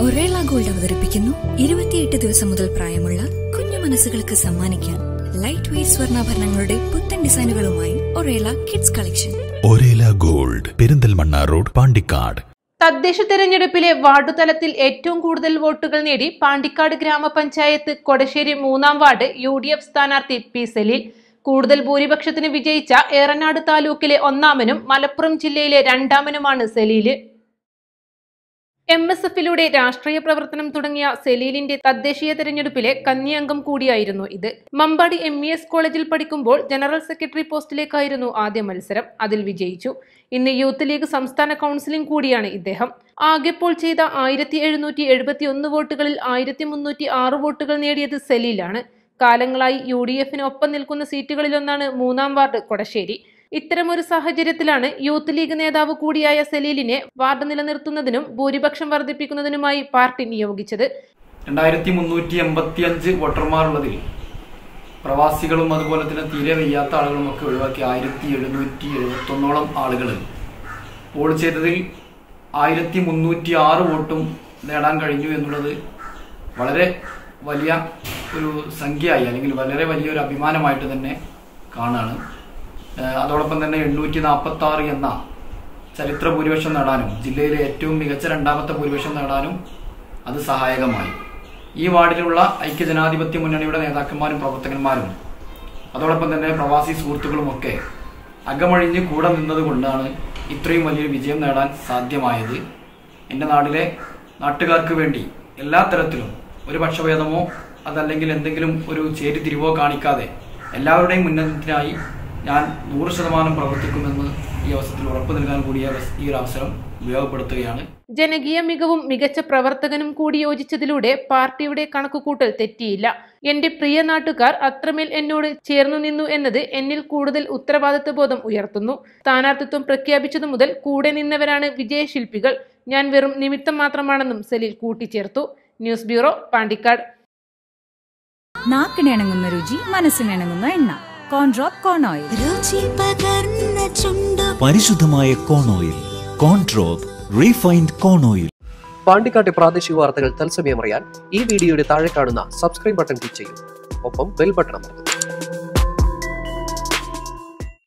ഒറേള gold അവതരിപ്പിക്കുന്നു ഇരുപത്തിയെട്ട് ദിവസം മുതൽ പ്രായമുള്ള കുഞ്ഞു മനസ്സുകൾക്ക് സമ്മാനിക്കാൻ ലൈറ്റ് വെയ്റ്റ് സ്വർണ്ണാഭരണങ്ങളുടെ പുത്തൻ ഡിസൈനുകളുമായി Orela kids collection Orela gold Perinthalmanna road Pandikkad തദ്ദേശ തെരഞ്ഞെടുപ്പിലെ വാർഡു തലത്തിൽ ഏറ്റവും കൂടുതൽ വോട്ടുകൾ നേടി പാണ്ടിക്കാട് ഗ്രാമപഞ്ചായത്ത് കൊടശ്ശേരി മൂന്നാം വാർഡ് യു ഡി എഫ് സ്ഥാനാർത്ഥി പി സലീൽ കൂടുതൽ ഭൂരിപക്ഷത്തിന് വിജയിച്ച ഏറനാട് താലൂക്കിലെ ഒന്നാമനും മലപ്പുറം ജില്ലയിലെ രണ്ടാമനുമാണ് സലീല് എം എസ് എഫിലൂടെ രാഷ്ട്രീയ പ്രവർത്തനം തുടങ്ങിയ സലീലിന്റെ തദ്ദേശീയ തെരഞ്ഞെടുപ്പിലെ കന്നി അംഗം കൂടിയായിരുന്നു ഇത് മമ്പാടി എം ഇ എസ് കോളേജിൽ പഠിക്കുമ്പോൾ ജനറൽ സെക്രട്ടറി പോസ്റ്റിലേക്കായിരുന്നു ആദ്യ മത്സരം അതിൽ വിജയിച്ചു ഇന്ന് യൂത്ത് ലീഗ് സംസ്ഥാന കൗൺസിലിംഗ് കൂടിയാണ് ഇദ്ദേഹം ആകെ പോൾ ചെയ്ത ആയിരത്തി എഴുന്നൂറ്റി എഴുപത്തി ഒന്ന് വോട്ടുകളിൽ ആയിരത്തി മുന്നൂറ്റി ആറ് വോട്ടുകൾ നേടിയത് സലീലാണ് കാലങ്ങളായി യു ഡി എഫിന് ഒപ്പം നിൽക്കുന്ന സീറ്റുകളിലൊന്നാണ് മൂന്നാം വാർഡ് കൊടശ്ശേരി ഇത്തരമൊരു സാഹചര്യത്തിലാണ് യൂത്ത് ലീഗ് നേതാവ് കൂടിയായ സലീലിനെ വാർഡ് നിലനിർത്തുന്നതിനും ഭൂരിപക്ഷം വർദ്ധിപ്പിക്കുന്നതിനുമായി പാർട്ടി നിയോഗിച്ചത് രണ്ടായിരത്തി മുന്നൂറ്റി എൺപത്തി അഞ്ച് വോട്ടർമാരുള്ളതിൽ പ്രവാസികളും അതുപോലെ തന്നെ തീരെ വയ്യാത്ത ആളുകളുമൊക്കെ ഒഴിവാക്കി ആയിരത്തി എഴുന്നൂറ്റി എഴുപത്തൊന്നോളം ആളുകൾ പോൾ ചെയ്തതിൽ ആയിരത്തി മുന്നൂറ്റി ആറ് വോട്ടും നേടാൻ കഴിഞ്ഞു എന്നുള്ളത് വളരെ വലിയ ഒരു സംഖ്യയായി അല്ലെങ്കിൽ വളരെ വലിയൊരു അഭിമാനമായിട്ട് തന്നെ കാണുകയാണ് ഏഹ് അതോടൊപ്പം തന്നെ എണ്ണൂറ്റി നാൽപ്പത്തി ആറ് എന്ന ചരിത്ര ഭൂരിപക്ഷം നേടാനും ജില്ലയിലെ ഏറ്റവും മികച്ച രണ്ടാമത്തെ ഭൂരിപക്ഷം നേടാനും അത് സഹായകമായി ഈ വാർഡിലുള്ള ഐക്യജനാധിപത്യ മുന്നണിയുടെ നേതാക്കന്മാരും പ്രവർത്തകന്മാരും അതോടൊപ്പം തന്നെ പ്രവാസി സുഹൃത്തുക്കളുമൊക്കെ അകമഴിഞ്ഞ് കൂടെ നിന്നതുകൊണ്ടാണ് ഇത്രയും വലിയൊരു വിജയം നേടാൻ സാധ്യമായത് എൻ്റെ നാട്ടിലെ നാട്ടുകാർക്ക് വേണ്ടി എല്ലാ തരത്തിലും ഒരു പക്ഷഭേദമോ അതല്ലെങ്കിൽ എന്തെങ്കിലും ഒരു ചേരിതിരിവോ കാണിക്കാതെ എല്ലാവരുടെയും ഉന്നതത്തിനായി ഞാൻ നൂറ് ശതമാനം പ്രവർത്തിക്കുമെന്ന് ഈ അവസരത്തിൽ ഉറപ്പു നൽകാൻ കൂടിയ ഈ ഒരു അവസരം ഉപയോഗപ്പെടുത്തുകയാണ് ജനകീയ മികവും മികച്ച പ്രവർത്തകനും കൂടി യോജിച്ചതിലൂടെ പാർട്ടിയുടെ കണക്കുകൂട്ടൽ തെറ്റിയില്ല എന്റെ പ്രിയ നാട്ടുകാർ അത്രമേൽ എന്നോട് ചേർന്നു നിന്നു എന്നത് എന്നിൽ കൂടുതൽ ഉത്തരവാദിത്വ ബോധം ഉയർത്തുന്നു സ്ഥാനാർത്ഥിത്വം പ്രഖ്യാപിച്ചതു മുതൽ കൂടെ നിന്നവരാണ് വിജയശില്പികൾ ഞാൻ വെറും നിമിത്തം മാത്രമാണെന്നും സലീൽ കൂട്ടിച്ചേർത്തു ന്യൂസ് ബ്യൂറോ പാണ്ടിക്കാട് നാക്കിനിണങ്ങുന്ന രുചി മനസ്സിനിണങ്ങുന്ന എണ്ണ കോൺഡ്രോപ്പ് കോൺ ഓയിൽ രുചി പകർന്ന ചുണ്ടു പരിശുദ്ധമായ കോൺ ഓയിൽ കോൺട്രോപ്പ് റീഫൈൻഡ് കോൺ ഓയിൽ പാണ്ടിക്കാട്ടെ പ്രാദേശിക വാർത്തകൾ തത്സമയം അറിയാൻ ഈ വീഡിയോയുടെ താഴെ കാണുന്ന സബ്സ്ക്രൈബ് ബട്ടൺ ക്ലിക്ക് ചെയ്യും ഒപ്പം ബെൽ ബട്ടൺ അമർത്തും